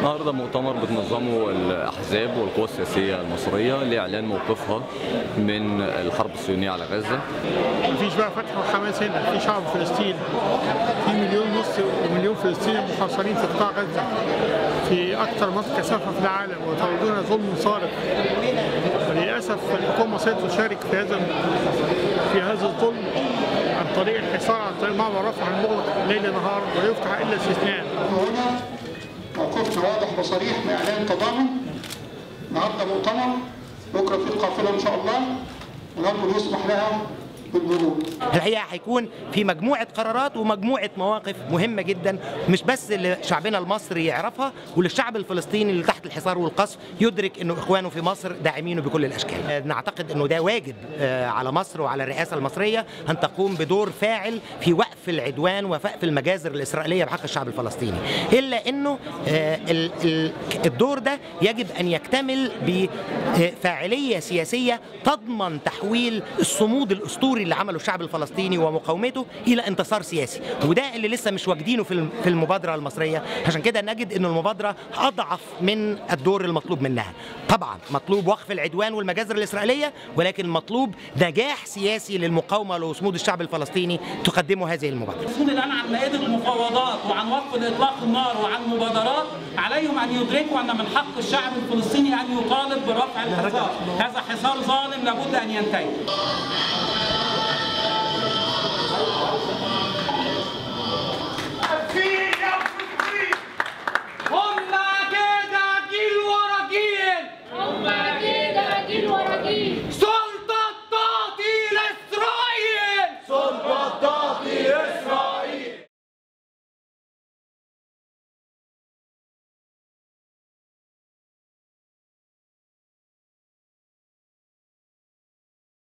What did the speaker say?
النهارده مؤتمر بتنظمه الاحزاب والقوى السياسيه المصريه لاعلان موقفها من الحرب الصهيونيه على غزه. مفيش بقى فتح وحماس هنا، في شعب فلسطين في مليون ونص ومليون فلسطيني محاصرين في قطاع غزه في اكثر منطقه كثافه في العالم ويتعرضون ظلم صارخ. وللاسف الحكومه المصريه تشارك في هذا في هذا الظلم عن طريق الحصار عن طريق معبر رفح المغلق ليل نهار ولا يفتح الا استثناء. هنا موقفنا واضح وصريح باعلان تضامن النهارده مؤتمر بكره في القافله ان شاء الله ونرجو يسمح لها بالمرور الحقيقه هيكون في مجموعه قرارات ومجموعه مواقف مهمه جدا مش بس اللي شعبنا المصري يعرفها وللشعب الفلسطيني اللي تحت الحصار والقصف يدرك انه اخوانه في مصر داعمينه بكل الاشكال نعتقد انه ده واجب على مصر وعلى الرئاسه المصريه ان تقوم بدور فاعل في وقف العدوان ووقف المجازر الاسرائيليه بحق الشعب الفلسطيني الا انه الدور ده يجب ان يكتمل بفاعليه سياسيه تضمن تحويل الصمود الاسطوري اللي عمله الشعب الفلسطيني ومقاومته الى انتصار سياسي وده اللي لسه مش واجدينه في في المبادره المصريه عشان كده نجد ان المبادره اضعف من الدور المطلوب منها طبعا مطلوب وقف العدوان والمجازر الاسرائيليه ولكن مطلوب نجاح سياسي للمقاومه لصمود الشعب الفلسطيني تقدمه هذه المبادره المفروض الان عن مائده المفاوضات وعن وقف اطلاق النار وعن مبادرات عليهم ان يدركوا ان من حق الشعب الفلسطيني ان يطالب برفع الحصار هذا حصار ظالم لابد ان ينتهي